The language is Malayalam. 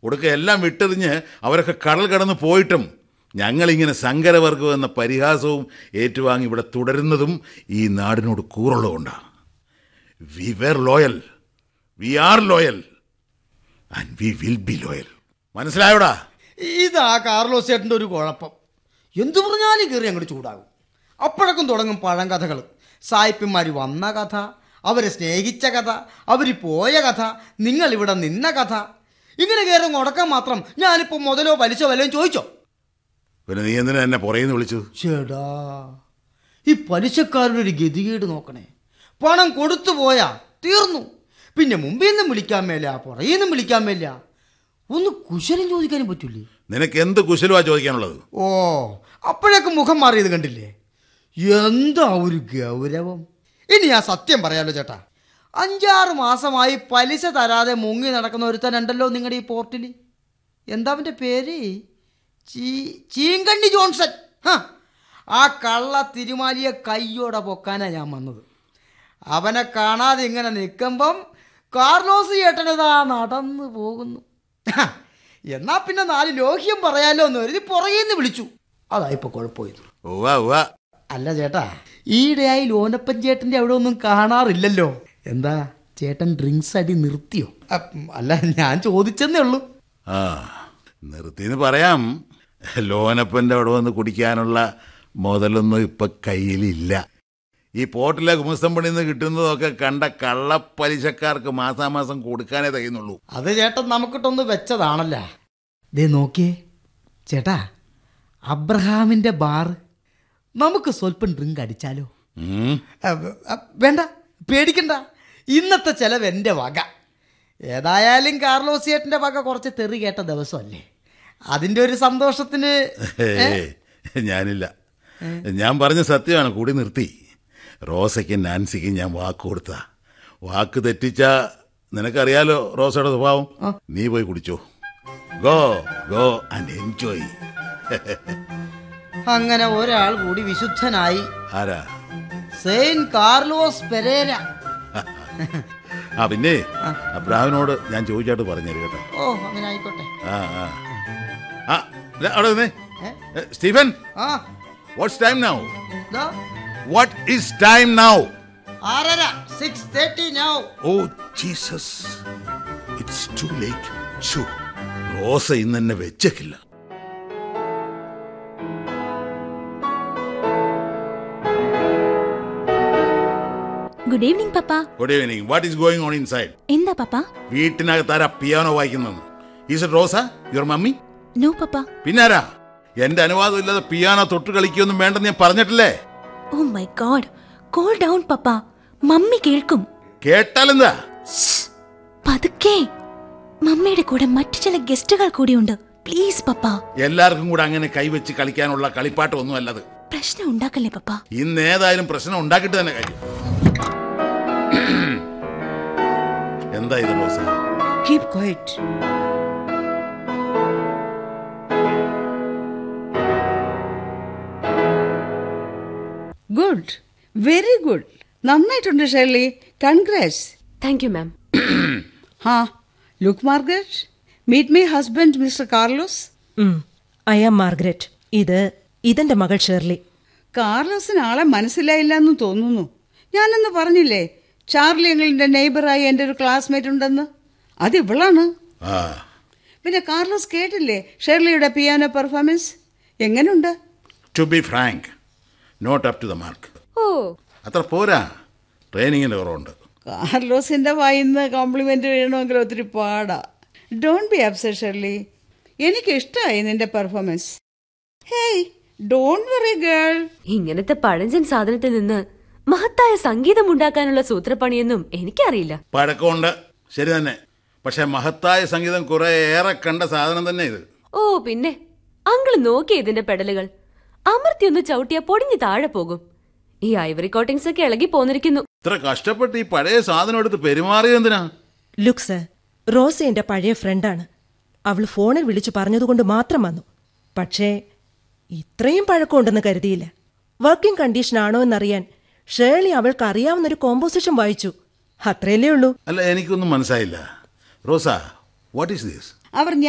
ഒടുക്ക എല്ലാം വിട്ടെറിഞ്ഞ് അവരൊക്കെ കടൽ കടന്ന് പോയിട്ടും ഞങ്ങളിങ്ങനെ സങ്കരവർഗം എന്ന പരിഹാസവും ഏറ്റുവാങ്ങി ഇവിടെ തുടരുന്നതും ഈ നാടിനോട് കൂറുള്ളതുകൊണ്ടാണ് we were loyal we are loyal and we will be loyal മനസ്സിലായോടാ ഇതാ കാർലോസ് ചേട്ടൻ്റെ ഒരു കുഴപ്പം എന്തു പറഞ്ഞാലും കയറി അങ്ങോട്ട് ചൂടാകും അപ്പോഴൊക്കെ തുടങ്ങും പഴങ്കഥകൾ സായിപ്പന്മാർ വന്ന കഥ അവരെ സ്നേഹിച്ച കഥ അവർ പോയ കഥ നിങ്ങൾ ഇവിടെ നിന്ന കഥ ഇങ്ങനെ കയറി മുടക്കാൻ മാത്രം ഞാനിപ്പോൾ മുതലോ പലിശോ വല്ലതും ചോദിച്ചോ പിന്നെ നീ എന്തിനാ എന്നെ പുറയുന്നു വിളിച്ചത് ചേടാ ഈ പലിശക്കാരുടെ ഒരു ഗതികേട് നോക്കണേ പണം കൊടുത്തു പോയാ തീർന്നു പിന്നെ മുമ്പിൽ നിന്നും വിളിക്കാൻ മേല പുറകിൽ നിന്നും വിളിക്കാൻ മേല ഒന്ന് കുശലം ചോദിക്കാനും പറ്റൂലേ നിനക്ക് എന്ത് കുശലുവാ ചോദിക്കാനുള്ളത് ഓ അപ്പോഴേക്ക് മുഖം മാറിയത് കണ്ടില്ലേ എന്താ ഒരു ഗൗരവം ഇനി ഞാൻ സത്യം പറയാലോ ചേട്ടാ അഞ്ചാറ് മാസമായി പലിശ തരാതെ മുങ്ങി നടക്കുന്ന ഒരുത്തനുണ്ടല്ലോ നിങ്ങളുടെ ഈ പോർട്ടിൽ എന്താ അവൻ്റെ പേര് ചീ ചീങ്കണ്ണി ജോൺസൺ ഹ, ആ കള്ള തിരുമാലിയെ കയ്യോടെ പൊക്കാനാ ഞാൻ വന്നത് അവനെ കാണാതെ ഇങ്ങനെ നിൽക്കുമ്പം കാർലോസ് ചേട്ടനതാ നടന്നു പോകുന്നു ഹ, എന്നാ പിന്നെ നാല് ലോഹ്യം പറയാലോ എന്ന് കരുതി പുറകേന്ന് വിളിച്ചു അതാ ഇപ്പൊ കുഴപ്പമായത് ഉവ്വ ഉവ്വ അല്ല ചേട്ടാ ഈയിടെയായി ലോനപ്പൻ ചേട്ടന്റെ അവിടെ ഒന്നും കാണാറില്ലല്ലോ എന്താ ചേട്ടൻ ഡ്രിങ്ക്സ് അടി നിർത്തിയോ അ- അല്ല ഞാൻ ചോദിച്ചെന്നേ ഉള്ളൂ ആ നിർത്തിന്ന് പറയാം ലോനപ്പൻ്റെ അവിടെ വന്ന് കുടിക്കാനുള്ള മുതലൊന്നും ഇപ്പൊ കയ്യിലില്ല ഈ പോർട്ടിലെ ഗുമസ്തം പണിയിൽ നിന്ന് കിട്ടുന്നതൊക്കെ കണ്ട കള്ളപ്പലിശക്കാർക്ക് മാസാമാസം കൊടുക്കാനേ തയ്യുന്നുള്ളൂ അത് ചേട്ടൻ നമുക്കിട്ടൊന്ന് വെച്ചതാണല്ലേ ദേ നോക്കിയേ ചേട്ടാ അബ്രഹാമിന്റെ ബാർ നമുക്ക് സ്വല്പം ഡ്രിങ്ക് അടിച്ചാലോ ഉം. അ- അ- വേണ്ട പേടിക്കണ്ട ഇന്നത്തെ ചെലവ് എൻ്റെ വക ഏതായാലും കാർലോസ് ചേട്ടൻ്റെ വക കുറച്ച് തെറി കേട്ട ദിവസമല്ലേ അതിൻ്റെ ഒരു സന്തോഷത്തിന് ഏയ്, ഞാനില്ല ഞാൻ പറഞ്ഞ സത്യമാണ് കൂടി നിർത്തി റോസയ്ക്കും നാൻസിക്കും ഞാൻ വാക്ക് കൊടുത്ത വാക്ക് തെറ്റിച്ച നിനക്കറിയാലോ റോസയുടെ സ്വഭാവം നീ പോയി കുടിച്ചോ ഗോ ഗോ ആൻഡ് എൻജോയ് അങ്ങനെ ഒരാൾ കൂടി വിശുദ്ധനായി ആരാ സെയിൻ കാർലോസ് പെരേര ആ പിന്നെ അബ്രാഹിനോട് ഞാൻ ചോദിച്ചായിട്ട് പറഞ്ഞു കേട്ടോ ഓ അങ്ങനെ ആയിക്കോട്ടെ ആ ആ ആ ദേ, അവിടെ നിന്നേ ഏ, സ്റ്റീഫൻ ആ വാട്ട്സ് ടൈം നൗ ദാ, വാട്ട് ഈസ് ടൈം നൗ ആറര six thirty now oh Jesus it's too late shoo Rosa ഇന്ന് എന്നെ വെച്ചേക്കില്ല good evening papa good evening what is going on inside എന്താ പപ്പ വീട്ടിനകത്താരാ പിയാനോ വായിക്കുന്നത് is it Rosa your mummy no papa പിന്നാരാ എന്റെ അനുവാദം ഇല്ലാതെ പിയാനോ തൊട്ട് കളിക്കൊന്നും വേണ്ടെന്ന് ഞാൻ പറഞ്ഞിട്ടില്ലേ oh my God calm down papa mummy കേൾക്കും കേട്ടാലെന്താ ശ്ശ്, പതുക്കെ മമ്മിയുടെ കൂടെ മറ്റു ചില ഗസ്റ്റുകൾ കൂടിയുണ്ട് പ്ലീസ് പപ്പ എല്ലാവർക്കും കൂടെ അങ്ങനെ കൈവച്ച് കളിക്കാനുള്ള കളിപ്പാട്ടമൊന്നും അല്ലത് പ്രശ്നം ഉണ്ടാക്കല്ലേ പപ്പ ഇന്ന് ഏതായാലും പ്രശ്നം ഉണ്ടാക്കിയിട്ട് തന്നെ കാര്യം എന്താ ഇത് Rosa Keep quiet. Good very good നന്നായിട്ടുണ്ട് Shirley congrats thank you ma'am ഹാ look Margaret meet my husband mister Carlos I am Margaret ഇത് ഇതെന്റെ മകൾ ഷേർലി കാർലോസിന് ആളെ മനസ്സിലായില്ല എന്ന് തോന്നുന്നു ഞാനെന്ന് പറഞ്ഞില്ലേ ചാർലി എങ്ങളുടെ നെയ്ബറായി എൻ്റെ ഒരു ക്ലാസ്മേറ്റ് ഉണ്ടെന്ന് അത് ഇവളാണ് ആ പിന്നെ കാർലോസ് കേട്ടില്ലേ ഷെർലിയുടെ പിയാനോ പെർഫോമൻസ് എങ്ങനെയുണ്ട് to be frank not up to the mark oh അത്ര പോരാ ട്രെയിനിങ്ങിന്റെ കുറവുണ്ട് കാർലോസിന്റെ വായിന്ന് കോംപ്ലിമെന്റ് വീഴണമെങ്കിൽ ഒത്തിരി പാടാ ഡോണ്ട് ബി അപ്സെറ്റ് ഷെർലി എനിക്ക് ഇഷ്ടമായി നിന്റെ performance hey don't worry girl ഇങ്ങനത്തെ പഴഞ്ചൻ സാധനത്തിൽ നിന്ന് മഹത്തായ സംഗീതം ഉണ്ടാക്കാനുള്ള സൂത്രപ്പണിയൊന്നും എനിക്കറിയില്ല പഴക്കമുണ്ട് ശരി തന്നെ പക്ഷെ മഹത്തായ സംഗീതം കുറെ ഏറെ കണ്ട സാധനം തന്നെ ഇത് ഓ പിന്നെ അങ്കിള് നോക്കി ഇതിന്റെ പെടലുകൾ അമർത്തി ഒന്ന് ചവിട്ടിയാ പൊടിഞ്ഞ് താഴെ പോകും ഈ ഐവറി കോട്ടിങ്സ് ഒക്കെ ഇളകി പോന്നിരിക്കുന്നു ഇത്ര കഷ്ടപ്പെട്ട് ഈ പഴയ സാധനം എടുത്ത് പെരുമാറിയത് എന്തിനാ ലുക്സ് റോസ എന്റെ പഴയ ഫ്രണ്ടാണ് അവൾ ഫോണിൽ വിളിച്ചു പറഞ്ഞതുകൊണ്ട് മാത്രം വന്നു പക്ഷേ ഇത്രയും പഴക്കമുണ്ടെന്ന് കരുതിയില്ല വർക്കിംഗ് കണ്ടീഷൻ ആണോ എന്നറിയാൻ ഷേർലി അവൾക്ക് അറിയാവുന്നൊരു കോമ്പോസിഷൻ വായിച്ചു അത്രയല്ലേ ഉള്ളൂ അല്ല എനിക്കൊന്നും മനസ്സിലായില്ല Rosa what is this our